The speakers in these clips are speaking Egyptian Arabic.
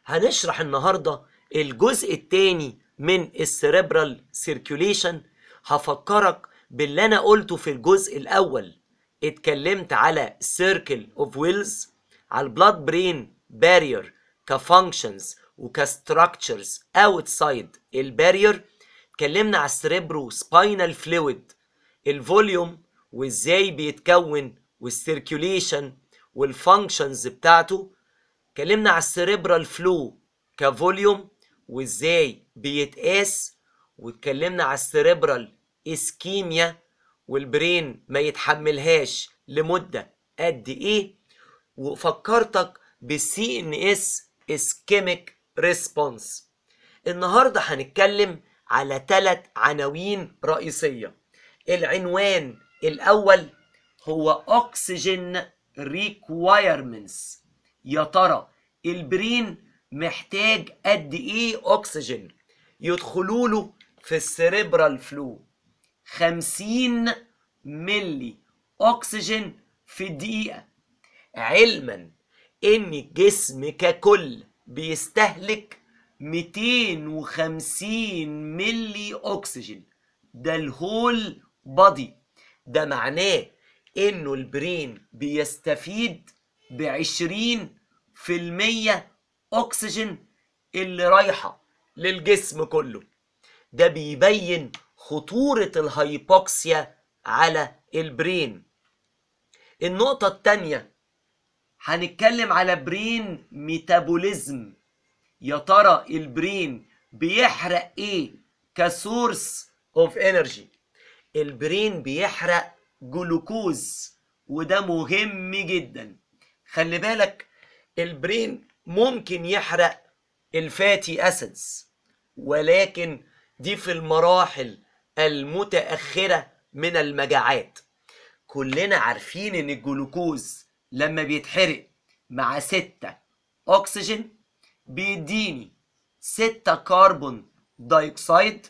هنشرح النهارده الجزء الثاني من السيريبرال سيركيوليشن هفكرك باللي انا قلته في الجزء الاول اتكلمت على سيركل اوف ويلز على البلاد برين بارير كفانكشنز وكستراكشرز اوتسايد البارير اتكلمنا على السريبرو سباينال فلويد الفوليوم وازاي بيتكون والسيركيوليشن والفانكشنز بتاعته اتكلمنا على السريبرال فلو كفوليوم وازاي بيتقاس واتكلمنا على السريبرال اسكيميا والبرين ما يتحملهاش لمدة قد ايه وفكرتك بالسي ان اس اسكيميك ريسبونس النهارده هنتكلم على ثلاث عناوين رئيسية العنوان الأول هو أكسجين ريكوايرمنتس يا ترى البرين محتاج قد إيه أكسجين يدخلوا له في السريبرال فلو 50 ملي أكسجين في الدقيقة علما إن الجسم ككل بيستهلك 250 ملي أكسجين ده الهول بادي ده معناه إنه البرين بيستفيد بعشرين في المية أكسجين اللي رايحة للجسم كله ده بيبين خطورة الهايبوكسيا على البرين النقطة التانية هنتكلم على برين ميتابوليزم يا ترى البرين بيحرق ايه كسورس اوف انرجي البرين بيحرق جلوكوز وده مهم جدا خلي بالك البرين ممكن يحرق الفاتي اسيدز ولكن دي في المراحل المتأخرة من المجاعات كلنا عارفين ان الجلوكوز لما بيتحرق مع ستة اكسجين بيديني ستة كربون دايوكسيد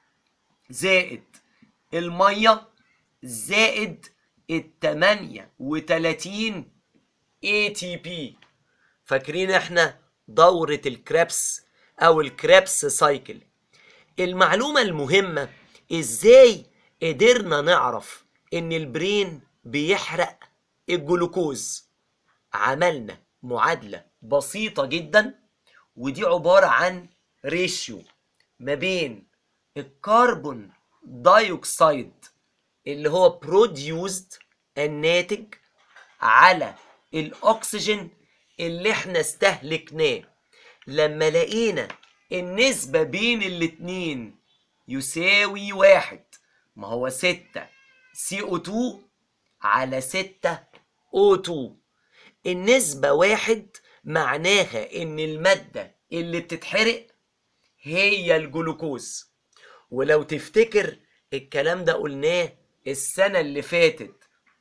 زائد المية زائد التمانية وتلاتين ATP فاكرين احنا دورة الكريبس او الكريبس سايكل المعلومة المهمة ازاي قدرنا نعرف ان البرين بيحرق الجلوكوز عملنا معادلة بسيطة جدا ودي عبارة عن ريشيو ما بين الكربون دايوكسيد اللي هو بروديوزد الناتج على الاكسجين اللي احنا استهلكناه لما لقينا النسبة بين الاتنين يساوي واحد ما هو ستة CO2 على ستة O2 النسبة واحد معناها ان المادة اللي بتتحرق هي الجلوكوز ولو تفتكر الكلام ده قلناه السنة اللي فاتت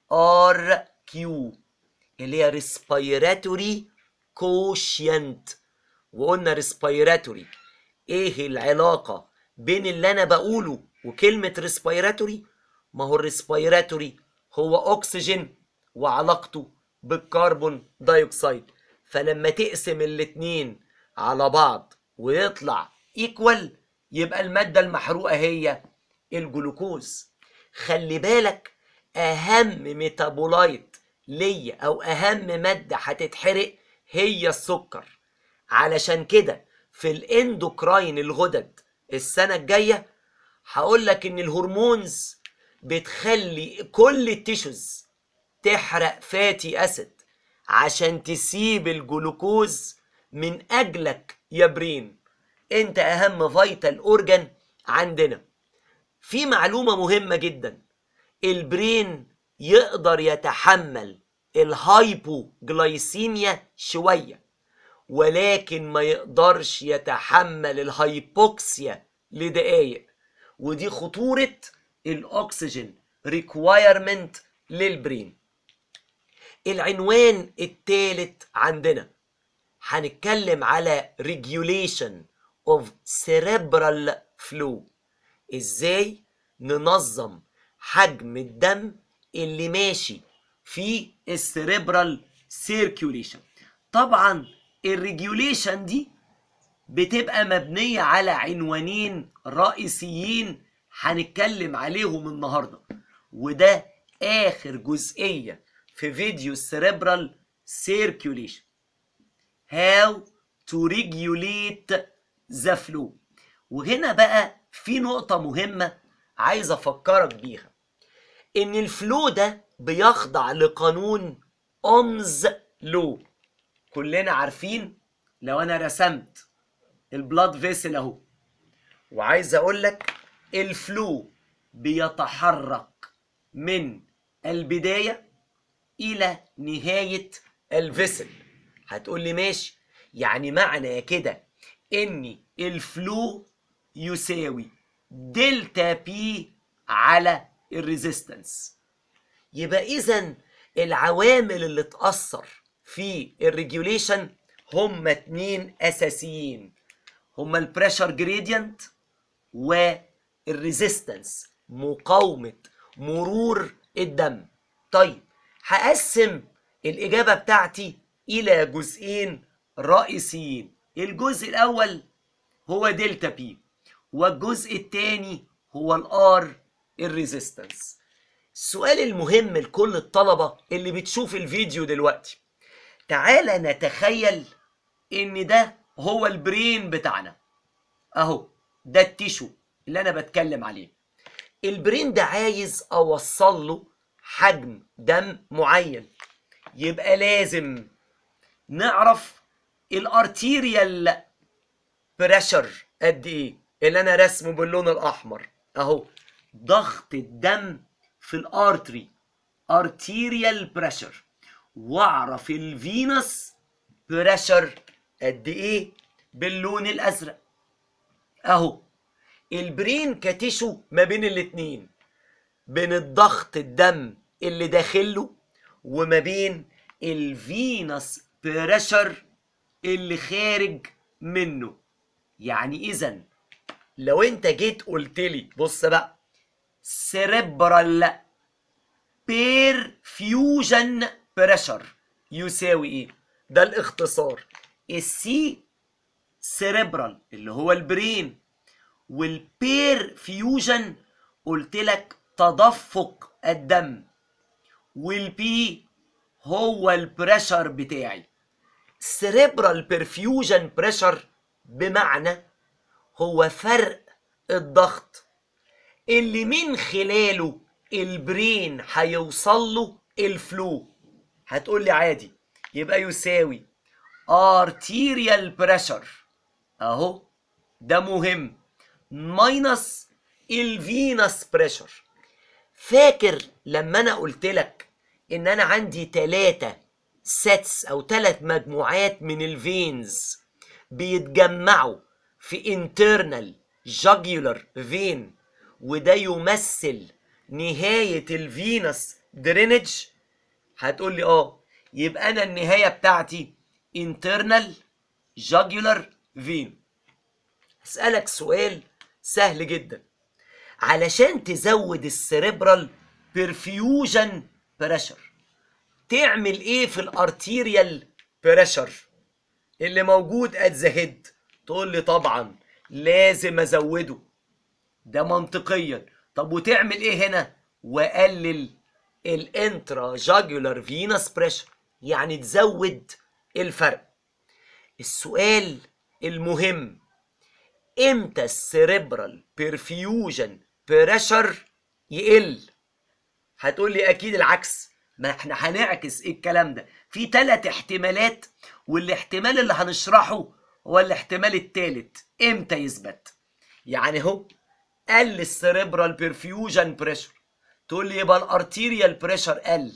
RQ اللي هي respiratory quotient وقلنا respiratory ايه العلاقة بين اللي انا بقوله وكلمة respiratory ما هو الريسبيراتوري هو اكسجين وعلاقته بالكربون دايوكسيد فلما تقسم الاتنين على بعض ويطلع ايكوال يبقى المادة المحروقة هي الجلوكوز خلي بالك اهم ميتابولايت ليا او اهم مادة هتتحرق هي السكر علشان كده في الاندوكراين الغدد السنة الجاية هقول لك ان الهرمونز بتخلي كل التيشوز تحرق فاتي اسيد عشان تسيب الجلوكوز من اجلك يا برين انت اهم فيتال اورجان عندنا في معلومة مهمة جدا البرين يقدر يتحمل الهايبوجلايسيميا شوية ولكن ما يقدرش يتحمل الهايبوكسيا لدقايق ودي خطورة الاكسجين ريكوايرمنت للبرين العنوان الثالث عندنا هنتكلم على regulation of cerebral flow ازاي ننظم حجم الدم اللي ماشي في السيريبرال سيركيوليشن طبعا الريجوليشن دي بتبقى مبنية على عنوانين رئيسيين هنتكلم عليهم النهاردة وده آخر جزئية في فيديو السيريبرال سيركيوليشن How to regulate the flow وهنا بقى في نقطة مهمة عايز أفكرك بيها إن الفلو ده بيخضع لقانون أومز لو كلنا عارفين لو أنا رسمت البلاد فيسل أهو وعايز أقول لك الفلو بيتحرك من البداية إلى نهاية الفيسل هتقول لي ماشي يعني معنى كده ان الفلو يساوي دلتا بي على الريزيستنس يبقى اذا العوامل اللي تأثر في الريجوليشن هما اتنين اساسيين هما البريشر جريدينت والريزيستنس مقاومة مرور الدم طيب هقسم الإجابة بتاعتي إلى جزئين رئيسيين الجزء الأول هو دلتا بي والجزء الثاني هو الار الريزيستنس السؤال المهم لكل الطلبة اللي بتشوف الفيديو دلوقتي تعالى نتخيل ان ده هو البرين بتاعنا اهو ده التيشو اللي انا بتكلم عليه البرين ده عايز اوصل له حجم دم معين يبقى لازم نعرف الارتيريال بريشر قد ايه اللي انا رسمه باللون الاحمر اهو ضغط الدم في الارتري ارتيريال بريشر واعرف الفينس بريشر قد ايه باللون الازرق اهو البرين كتشو ما بين الاتنين بين الضغط الدم اللي داخله وما بين الفينس بريشر اللي خارج منه يعني اذا لو انت جيت قلت لي بص بقى سيريبرال بيرفيوجن بريشر يساوي ايه ده الاختصار السي سيريبرال اللي هو البرين والبيرفيوجن قلت لك تدفق الدم والبي هو البريشر بتاعي سيريبرال بيرفيوجن بريشر بمعنى هو فرق الضغط اللي من خلاله البرين هيوصل له الفلو هتقول لي عادي يبقى يساوي arterial pressure اهو ده مهم ماينس الفينس بريشر فاكر لما انا قلت لك ان انا عندي تلاتة سيتس او تلات مجموعات من الفينز بيتجمعوا في internal jugular vein وده يمثل نهاية الفينس درينج هتقول لي اه يبقى انا النهاية بتاعتي internal jugular vein اسألك سؤال سهل جدا علشان تزود السيريبرال برفيوجن بريشر تعمل ايه في الارتيريال بريشر اللي موجود ات ذا هيد تقول لي طبعا لازم ازوده ده منطقيا طب وتعمل ايه هنا وقلل الانترا جاجولار فينس بريشر يعني تزود الفرق السؤال المهم امتى السيريبرال بيرفيوجن بريشر يقل هتقول لي اكيد العكس ما احنا هنعكس ايه الكلام ده في ثلاث احتمالات والاحتمال اللي هنشرحه هو الاحتمال الثالث امتى يثبت يعني هو قل السيريبرال بيرفيوجن بريشر تقول لي يبقى الارتيريال بريشر قل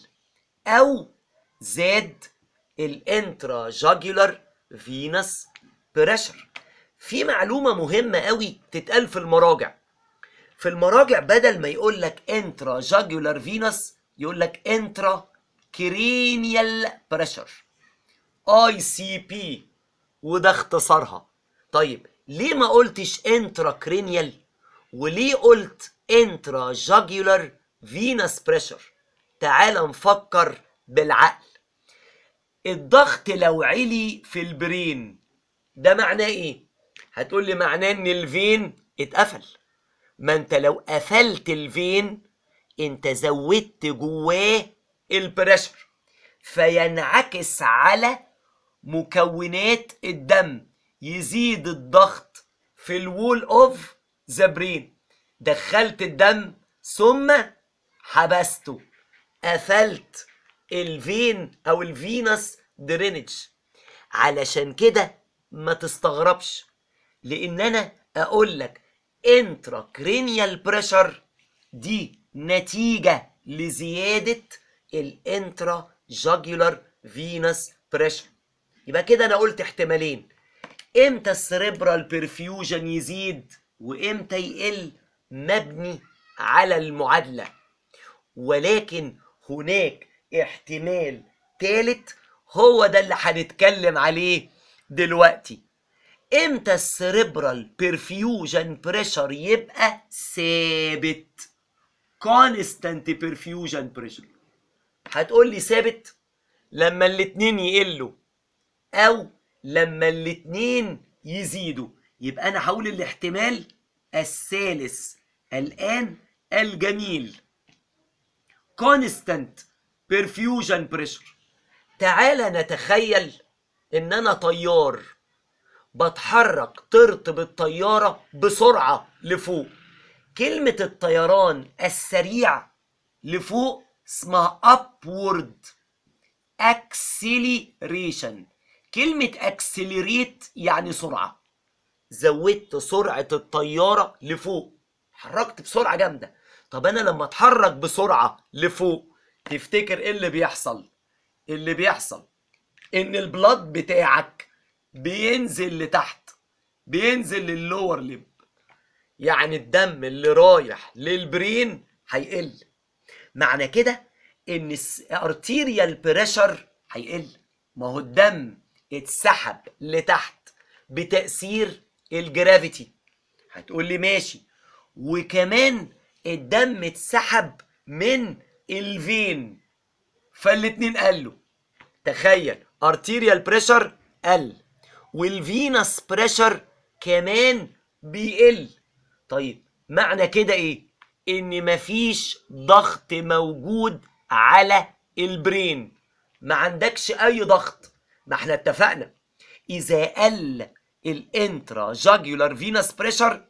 او زاد الانترا جاجولار فينس بريشر في معلومة مهمة قوي تتقال في المراجع في المراجع بدل ما يقول لك انترا جاجولار فينس يقول لك انترا كرينيال بريشر اي سي بي وده اختصارها طيب ليه ما قلتش انترا كرينيال وليه قلت انترا جاجولار فينس بريشر تعال نفكر بالعقل الضغط لو علي في البرين ده معناه ايه هتقول لي معناه ان الفين اتقفل ما انت لو قفلت الفين انت زودت جواه البريشر فينعكس على مكونات الدم يزيد الضغط في الوول اوف ذا برين دخلت الدم ثم حبسته قفلت الفين او الفينس درينج علشان كده ما تستغربش لان انا اقول لك انترا كرينيال بريشر دي نتيجة لزيادة الانترا جاجولار فينس بريشر يبقى كده انا قلت احتمالين امتى السريبرال بيرفيوجن يزيد وامتى يقل مبني على المعادلة ولكن هناك احتمال ثالث هو ده اللي هنتكلم عليه دلوقتي امتى السريبرال بيرفيوجن بريشر يبقى ثابت كونستانت بيرفيوجن بريشر هتقول لي ثابت لما الاتنين يقلوا او لما الاتنين يزيدوا يبقى انا هقول الاحتمال الثالث الان الجميل كونستانت بيرفيوجن بريشر تعالى نتخيل ان انا طيار بتحرك ترتب الطيارة بسرعة لفوق كلمة الطيران السريع لفوق اسمها upward acceleration كلمة accelerate يعني سرعة زودت سرعة الطيارة لفوق حركت بسرعة جامدة طب أنا لما أتحرك بسرعة لفوق تفتكر إيه اللي بيحصل؟ اللي بيحصل إن البلاد بتاعك بينزل لتحت بينزل لللور ليب يعني الدم اللي رايح للبرين هيقل معنى كده ان الارتيريال بريشر هيقل ما هو الدم اتسحب لتحت بتأثير الجرافيتي هتقول لي ماشي وكمان الدم اتسحب من الفين فالاتنين قالوا تخيل ارتيريال بريشر قل والفينس بريشر كمان بيقل طيب معنى كده ايه ان مفيش ضغط موجود على البرين ما عندكش اي ضغط ما احنا اتفقنا اذا قل الانترا جاجولار فينس بريشر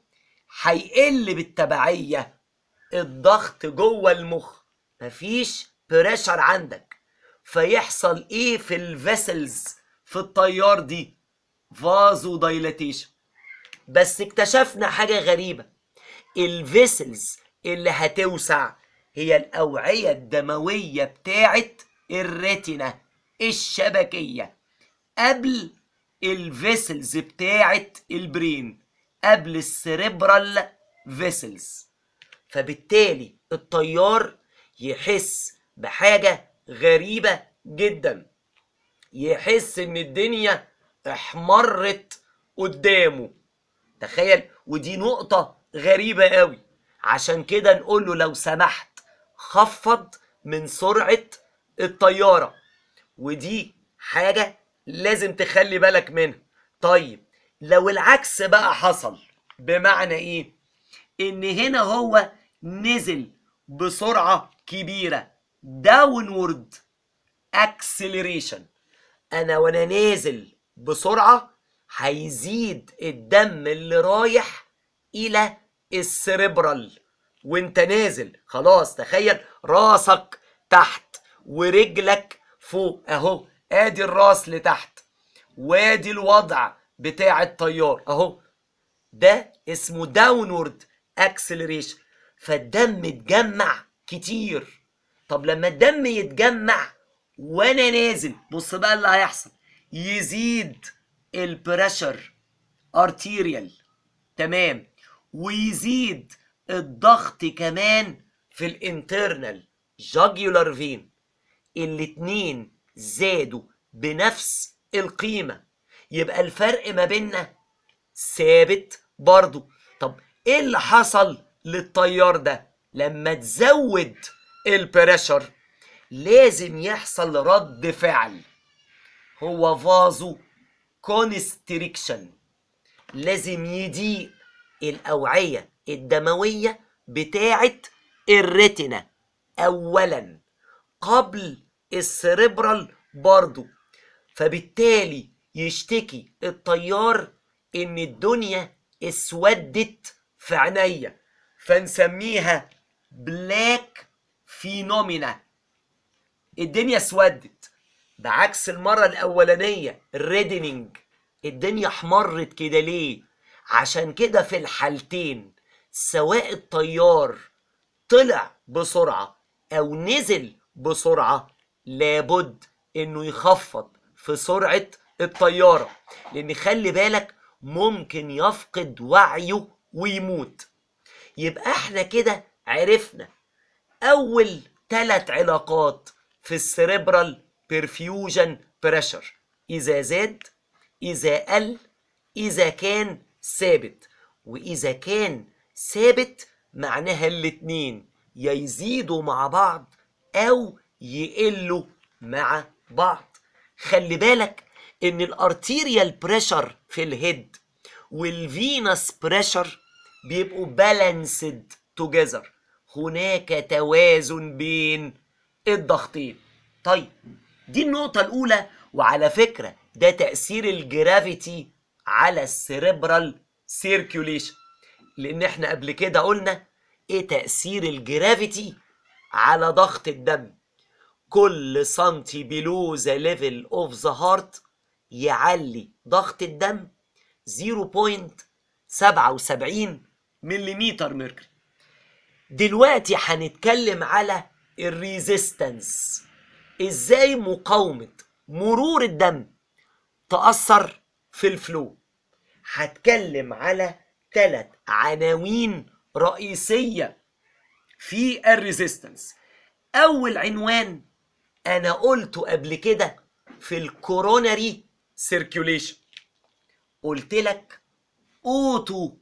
هيقل بالتبعيه الضغط جوه المخ مفيش بريشر عندك فيحصل ايه في الفيسلز في الطيار دي فازو دايلاتيشن بس اكتشفنا حاجة غريبة الفيسلز اللي هتوسع هي الأوعية الدموية بتاعت الريتنا الشبكية قبل الفيسلز بتاعت البرين قبل السريبرال فيسلز فبالتالي الطيار يحس بحاجة غريبة جدا يحس ان الدنيا احمرت قدامه تخيل ودي نقطة غريبة قوي عشان كده نقول له لو سمحت خفض من سرعة الطيارة ودي حاجة لازم تخلي بالك منها طيب لو العكس بقى حصل بمعنى ايه ان هنا هو نزل بسرعة كبيرة داونورد اكسلريشن انا وانا نازل بسرعة هيزيد الدم اللي رايح الى السريبرال وانت نازل خلاص تخيل راسك تحت ورجلك فوق اهو ادي الراس لتحت وادي الوضع بتاع الطيار اهو ده اسمه داونورد اكسلريشن فالدم اتجمع كتير طب لما الدم يتجمع وانا نازل بص بقى اللي هيحصل يزيد البريشر ارتيريال تمام ويزيد الضغط كمان في الانترنال جاجولار فين الاتنين زادوا بنفس القيمة يبقى الفرق ما بيننا ثابت برضو طب ايه اللي حصل للطيار ده لما تزود البريشر لازم يحصل رد فعل هو فازو كونستريكشن لازم يضيق الأوعية الدموية بتاعة الريتنا أولا قبل السريبرال برضو فبالتالي يشتكي الطيار ان الدنيا اسودت في عينيا فنسميها بلاك فينومينا الدنيا اسودت بعكس المرة الأولانية الريدنينج الدنيا احمرت كده ليه عشان كده في الحالتين سواء الطيار طلع بسرعة أو نزل بسرعة لابد إنه يخفض في سرعة الطيارة لأن خلي بالك ممكن يفقد وعيه ويموت يبقى احنا كده عرفنا أول ثلاث علاقات في السريبرال بيرفيوجن بريشر إذا زاد إذا قل إذا كان ثابت وإذا كان ثابت معناها الاتنين يا يزيدوا مع بعض أو يقلوا مع بعض خلي بالك إن الارتيريال بريشر في الهيد والفينس بريشر بيبقوا بالانسد توجذر هناك توازن بين الضغطين طيب دي النقطة الأولى وعلى فكرة ده تأثير الجرافيتي على السيريبرال سيركيوليشن لأن احنا قبل كده قلنا ايه تأثير الجرافيتي على ضغط الدم كل سنتي بلو ذا ليفل اوف ذا هارت يعلي ضغط الدم 0.77 مليمتر ميركوري دلوقتي هنتكلم على الريزيستنس ازاي مقاومة مرور الدم تأثر في الفلو هتكلم على ثلاث عناوين رئيسية في الريزيستنس أول عنوان أنا قلته قبل كده في الكوروناري سيركيوليشن قلت لك اوتو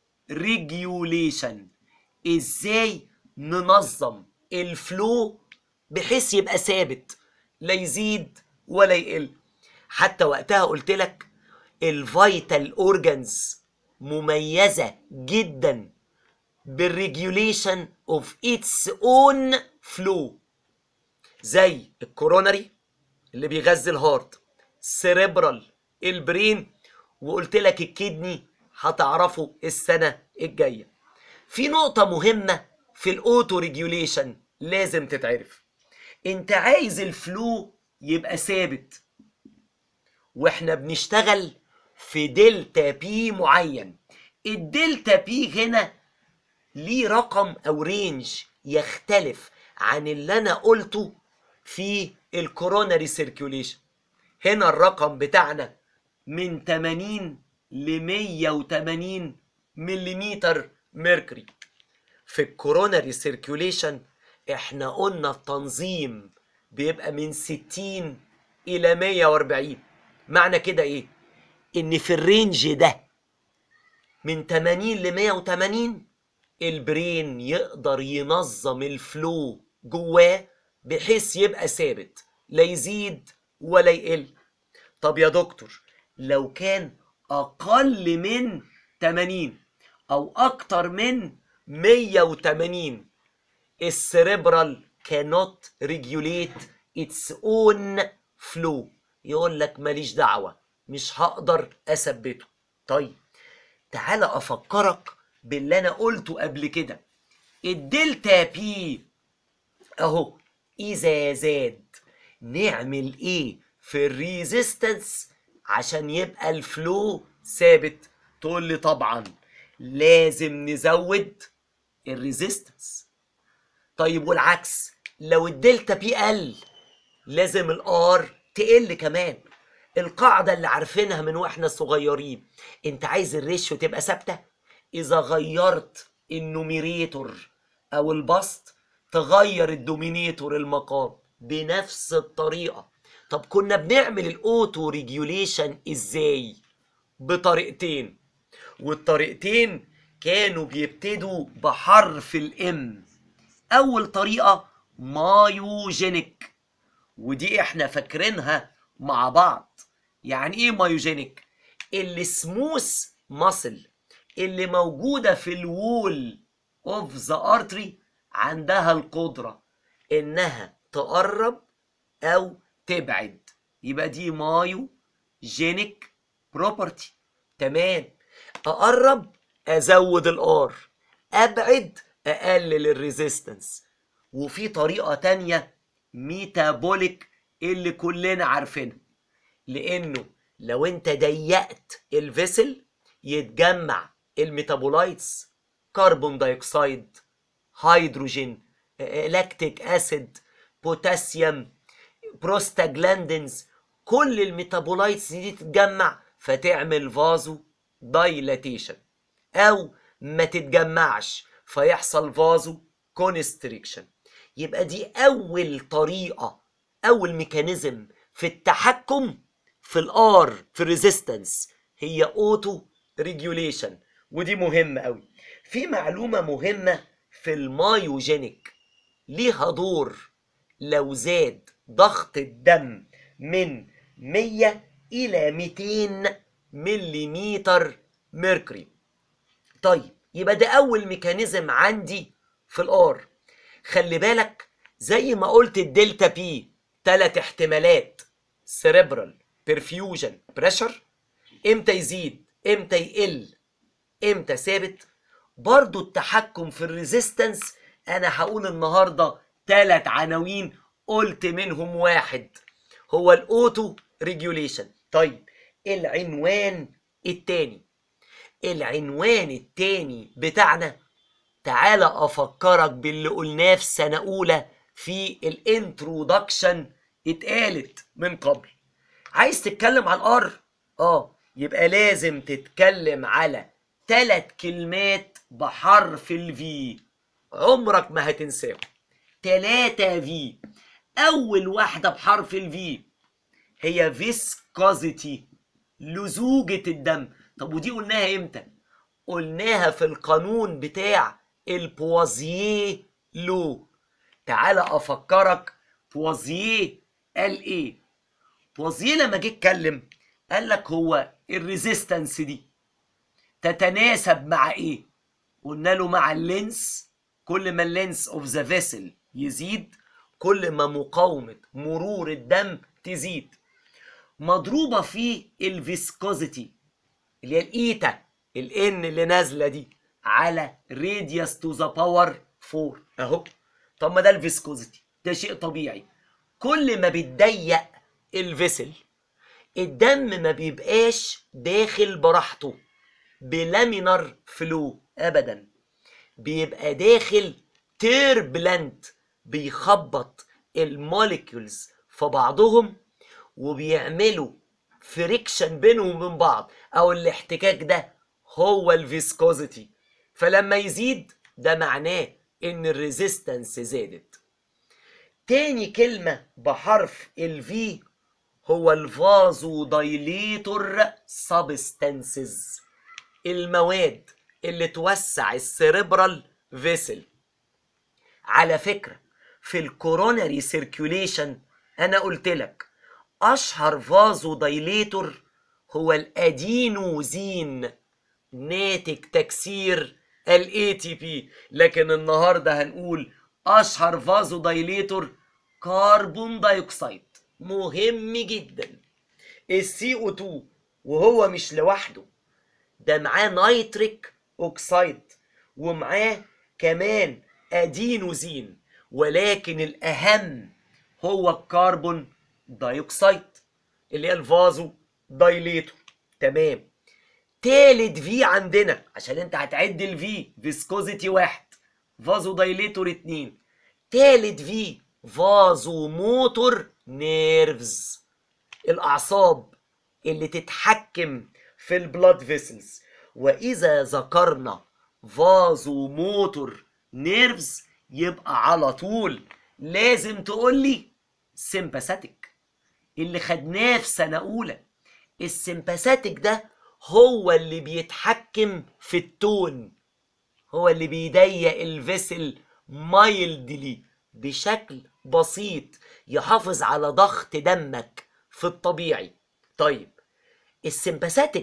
ريجيوليشن ازاي ننظم الفلو بحيث يبقى ثابت لا يزيد ولا يقل حتى وقتها قلت لك الفيتال اورجانز مميزه جدا بالريجيوليشن اوف اتس اون فلو زي الكوروناري اللي بيغذي الهارت سيريبرال البرين وقلت لك الكدني هتعرفه السنه الجايه في نقطه مهمه في الاوتو ريجيوليشن لازم تتعرف انت عايز الفلو يبقى ثابت واحنا بنشتغل في دلتا بي معين الدلتا بي هنا ليه رقم او رينج يختلف عن اللي انا قلته في الكوروناري سيركيوليشن هنا الرقم بتاعنا من 80 ل 180 مليمتر ميركوري في الكوروناري سيركيوليشن احنا قلنا التنظيم بيبقى من 60 الى 140 معنى كده ايه ان في الرينج ده من 80 ل 180 البرين يقدر ينظم الفلو جواه بحيث يبقى ثابت لا يزيد ولا يقل طب يا دكتور لو كان اقل من 80 او اكتر من 180 السريبرال cannot regulate its own flow يقول لك ماليش دعوة مش هقدر أثبته طيب تعالى أفكرك باللي أنا قلته قبل كده الدلتا بي أهو إذا زاد نعمل إيه في الريزيستنس عشان يبقى الفلو ثابت تقول لي طبعا لازم نزود الريزيستنس طيب والعكس لو الدلتا بي قل لازم الار تقل كمان القاعدة اللي عارفينها من واحنا صغيرين انت عايز الريشيو تبقى ثابتة اذا غيرت النوميريتور او البسط تغير الدومينيتور المقام بنفس الطريقة طب كنا بنعمل الاوتو ريجيوليشن ازاي بطريقتين والطريقتين كانوا بيبتدوا بحرف الام اول طريقة مايوجينيك ودي احنا فاكرينها مع بعض يعني ايه مايوجينيك السموث ماسل اللي موجودة في الوول اوف ذا ارتري عندها القدرة انها تقرب او تبعد يبقى دي مايو جينيك بروبرتي تمام اقرب ازود الار ابعد اقلل الريزيستنس وفي طريقة تانية ميتابوليك اللي كلنا عارفينها لانه لو انت ضيقت الفيسل يتجمع الميتابولايتس كربون دايوكسيد هيدروجين لاكتيك اسيد بوتاسيوم بروستاجلاندينز كل الميتابولايتس دي تتجمع فتعمل فازو دايلاتيشن او ما تتجمعش فيحصل فازو كونستريكشن يبقى دي اول طريقه اول ميكانيزم في التحكم في الار في الريزيستنس هي اوتو ريجوليشن ودي مهمه قوي في معلومه مهمه في المايوجينيك ليها دور لو زاد ضغط الدم من 100 الى 200 مليمتر ميركوري طيب يبقى ده اول ميكانيزم عندي في الار خلي بالك زي ما قلت الدلتا بي ثلاث احتمالات سيريبرال برفيوجن بريشر امتى يزيد امتى يقل امتى ثابت برضو التحكم في الريزيستنس انا هقول النهارده ثلاث عناوين قلت منهم واحد هو الاوتو ريجوليشن طيب العنوان التاني العنوان التاني بتاعنا تعالى افكرك باللي قلناه في سنه اولى في الانترودكشن اتقالت من قبل عايز تتكلم على الار اه يبقى لازم تتكلم على ثلاث كلمات بحرف الفي عمرك ما هتنساهم تلاتة في اول واحدة بحرف الفي هي فيسكوزيتي لزوجة الدم طب ودي قلناها امتى قلناها في القانون بتاع البوازيه لو تعالى افكرك بوازيه قال ايه بوازيه لما جه اتكلم قال لك هو الريزيستنس دي تتناسب مع ايه قلنا له مع اللينس كل ما اللينس اوف ذا فيسل يزيد كل ما مقاومة مرور الدم تزيد مضروبة في الفيسكوزيتي اللي هي الايتا الان اللي نازلة دي على راديوس تو ذا باور 4 اهو طب ما ده الفيسكوزيتي ده شيء طبيعي كل ما بتضيق الفيسل الدم ما بيبقاش داخل براحته بلامينر فلو ابدا بيبقى داخل تيربلنت بيخبط الموليكيولز في بعضهم وبيعملوا فريكشن بينهم وبين بعض او الاحتكاك ده هو الفيسكوزيتي فلما يزيد ده معناه ان الريزيستنس زادت تاني كلمة بحرف الفي هو الفازو دايليتور سبستانسز المواد اللي توسع السيريبرال فيسل على فكرة في الكوروناري سيركيوليشن انا قلت لك اشهر فازو دايليتور هو الادينوزين ناتج تكسير الاي تي بي لكن النهارده هنقول اشهر فازو دايليتور كربون دايوكسيد مهم جدا السي او 2 وهو مش لوحده ده معاه نيتريك اوكسيد ومعاه كمان ادينوزين ولكن الاهم هو الكربون دايوكسيد اللي هي الفازو دايليتور تمام تالت في عندنا عشان انت هتعد الفي فيسكوزيتي واحد فازو دايليتور اتنين تالت في فازو موتور نيرفز الاعصاب اللي تتحكم في البلاد فيسلز واذا ذكرنا فازو موتور نيرفز يبقى على طول لازم تقول لي سيمباثيك اللي خدناه في سنه اولى السيمباثيك ده هو اللي بيتحكم في التون هو اللي بيضيق الفيسل مايلدلي بشكل بسيط يحافظ على ضغط دمك في الطبيعي طيب السمباثيك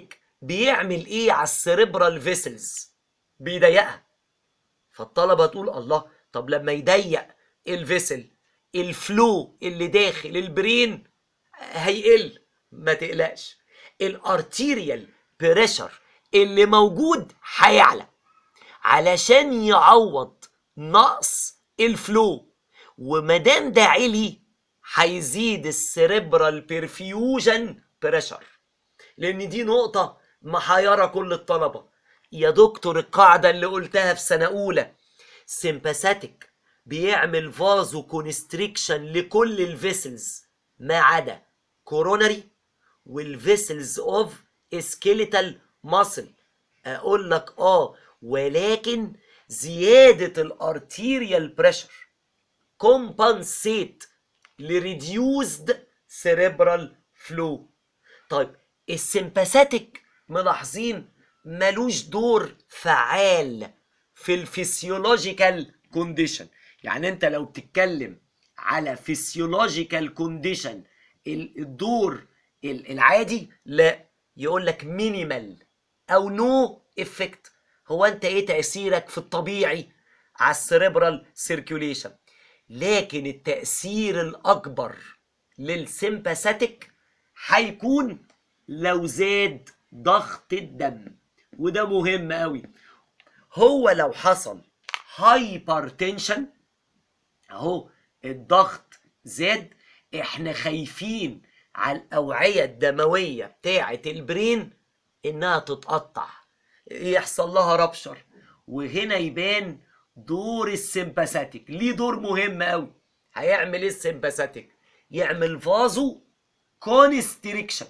بيعمل ايه على السيريبرال فيسلز بيضيقها فالطلبه تقول الله طب لما يضيق الفيسل الفلو اللي داخل البرين هيقل ما تقلقش الارتيريال بريشر اللي موجود هيعلى علشان يعوض نقص الفلو ومادام ده علي هيزيد السيريبرال بيرفيوجن بريشر لان دي نقطه محيره كل الطلبه يا دكتور القاعده اللي قلتها في سنه اولى سيمباثيك بيعمل فازو كونستريكشن لكل الفيسلز ما عدا كوروناري والفيسلز اوف سكيليتال ماسل اقول لك اه ولكن زياده الارتيريال بريشر كومبنسيت لريديوزد سيريبرال فلو طيب السيمباثيك ملاحظين ملوش دور فعال في الفسيولوجيكال كونديشن يعني انت لو بتتكلم على فسيولوجيكال كونديشن الدور العادي لا يقول لك مينيمال او نو no افكت هو انت ايه تاثيرك في الطبيعي على السيريبرال سيركيوليشن لكن التاثير الاكبر للسيمباثيك هيكون لو زاد ضغط الدم وده مهم قوي هو لو حصل هايبرتنشن اهو الضغط زاد احنا خايفين على الاوعيه الدمويه بتاعه البرين انها تتقطع يحصل لها ربشر وهنا يبان دور السمباثيك ليه دور مهم قوي هيعمل ايه السمباثيك يعمل فازو كونستريكشن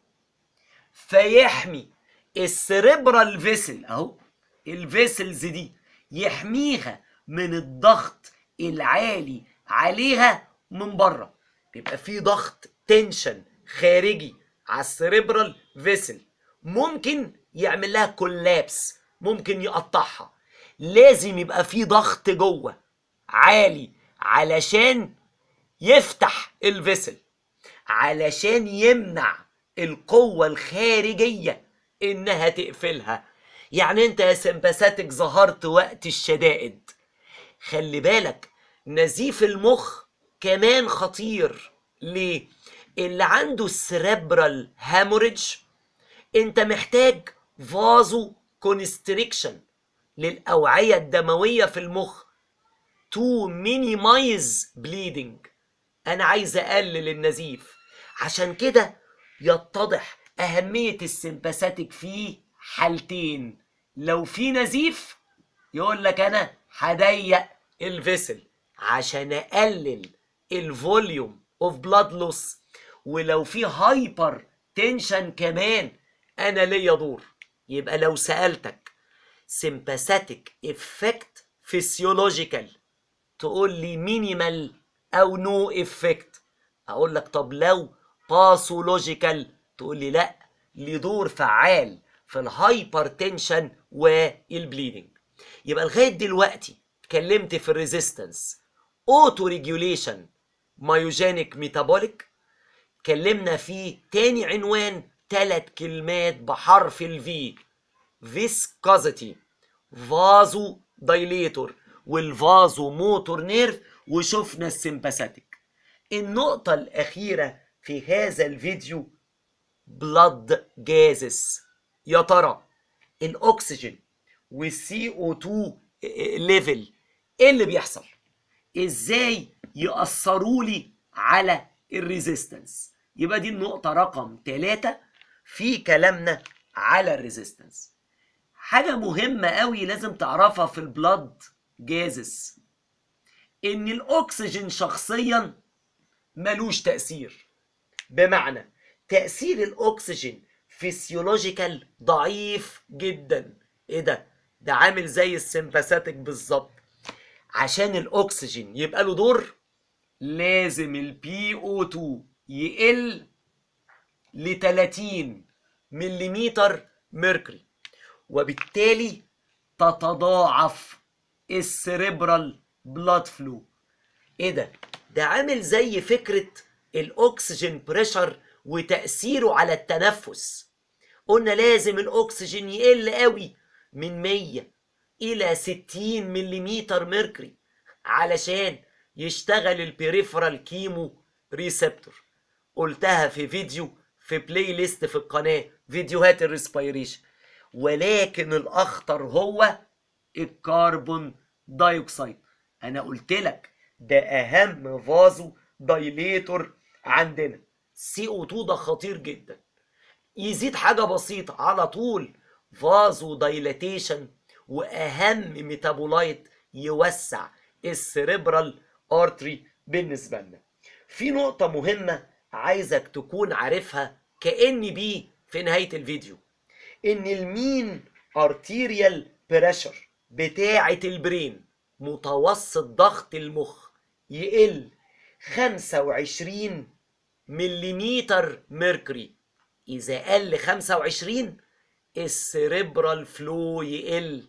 فيحمي السريبرال فيسل اهو الفيسلز دي يحميها من الضغط العالي عليها من بره بيبقى في ضغط تنشن خارجي على السريبرال فيسل ممكن يعمل لها كولابس ممكن يقطعها لازم يبقى في ضغط جوه عالي علشان يفتح الفيسل علشان يمنع القوة الخارجية إنها تقفلها يعني أنت يا سمباثيك ظهرت وقت الشدائد خلي بالك نزيف المخ كمان خطير ليه؟ اللي عنده السريبرال هاموريدج انت محتاج فازو كونستريكشن للأوعية الدموية في المخ تو مينيمايز بليدنج أنا عايز أقلل النزيف عشان كده يتضح أهمية السمباثيك في حالتين لو في نزيف يقول لك أنا هضيق الفيسل عشان أقلل الفوليوم اوف بلاد لوس ولو في هايبر تنشن كمان أنا ليا دور يبقى لو سألتك sympathetic effect physiological تقول لي مينيمال او نو no افكت اقول لك طب لو باثولوجيكال تقول لي لا ليه دور فعال في الهايبر تنشن والبليدنج يبقى لغايه دلوقتي اتكلمت في الريزيستنس اوتو ريجوليشن مايوجينيك ميتابوليك اتكلمنا في تاني عنوان ثلاث كلمات بحرف الفي فيسكوزيتي فازو دايليتور والفازو موتور نيرف وشفنا السمباثيك النقطة الأخيرة في هذا الفيديو بلاد جازس يا ترى الأكسجين والسي او 2 ليفل ايه اللي بيحصل؟ ازاي يأثروا لي على الريزيستنس؟ يبقى دي النقطة رقم ثلاثة في كلامنا على الريزيستنس حاجة مهمة قوي لازم تعرفها في البلاد جازس ان الاكسجين شخصيا ملوش تأثير بمعنى تأثير الاكسجين فيسيولوجيكال ضعيف جدا ايه ده ده عامل زي السمباثيك بالظبط عشان الاكسجين يبقى له دور لازم البي او 2 يقل ل 30 ملم ميركوري وبالتالي تتضاعف السريبرال بلاد فلو ايه ده ده عامل زي فكره الاكسجين بريشر وتاثيره على التنفس قلنا لازم الاكسجين يقل قوي من 100 الى 60 ملم ميركوري علشان يشتغل البريفرال كيمو ريسبتور قلتها في فيديو في بلاي ليست في القناه فيديوهات الريسبيريشن ولكن الاخطر هو الكربون دايوكسيد انا قلت لك ده اهم فازو دايليتور عندنا سي او 2 ده خطير جدا يزيد حاجه بسيطه على طول فازو دايلاتيشن واهم ميتابولايت يوسع السريبرال ارتري بالنسبه لنا في نقطه مهمه عايزك تكون عارفها كاني بيه في نهايه الفيديو ان المين ارتيريال بريشر بتاعه البرين متوسط ضغط المخ يقل 25 مليمتر ميركوري اذا قل 25 السريبرال فلو يقل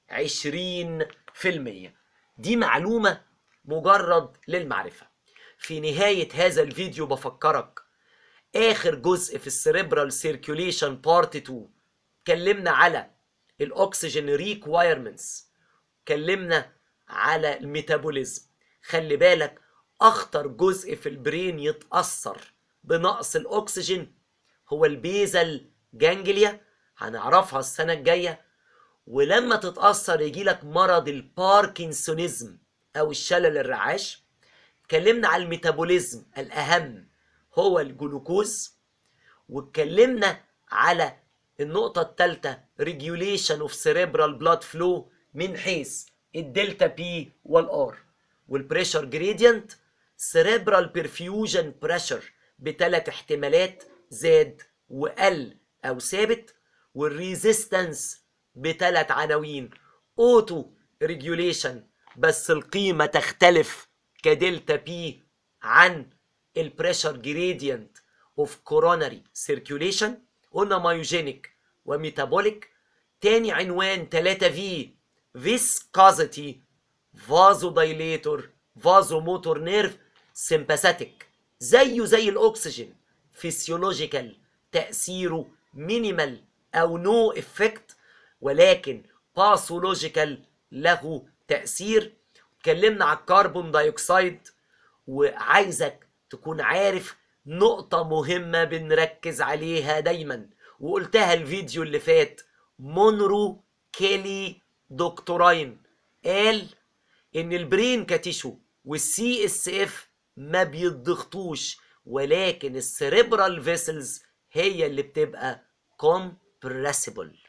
20% دي معلومة مجرد للمعرفة في نهاية هذا الفيديو بفكرك آخر جزء في السريبرال سيركيوليشن بارت 2 اتكلمنا على الأكسجين ريكوايرمنتس اتكلمنا على الميتابوليزم خلي بالك أخطر جزء في البرين يتأثر بنقص الأكسجين هو البيزل جانجليا هنعرفها السنة الجاية ولما تتأثر يجيلك مرض الباركنسونيزم أو الشلل الرعاش اتكلمنا على الميتابوليزم الأهم هو الجلوكوز واتكلمنا على النقطة الثالثة regulation of cerebral blood flow من حيث الدلتا بي والار والبريشر جريدينت cerebral perfusion pressure بثلاث احتمالات زاد وقل او ثابت والريزيستنس بثلاث عناوين اوتو ريجوليشن بس القيمة تختلف كدلتا بي عن البريشر جريدينت اوف كوروناري سيركيوليشن قلنا مايوجينيك وميتابوليك تاني عنوان 3 في فيسكازيتي فازو دايليتور فازو موتور نيرف سيمباثيك زيه زي الاكسجين فيسيولوجيكال تأثيره مينيمال او نو no افكت ولكن باثولوجيكال له تأثير اتكلمنا على الكربون دايوكسيد وعايزك تكون عارف نقطة مهمة بنركز عليها دايما وقلتها الفيديو اللي فات مونرو كيلي دكتورين قال ان البرين كتيشو والسي اس اف ما بيضغطوش ولكن السريبرال فيسلز هي اللي بتبقى كومبريسيبل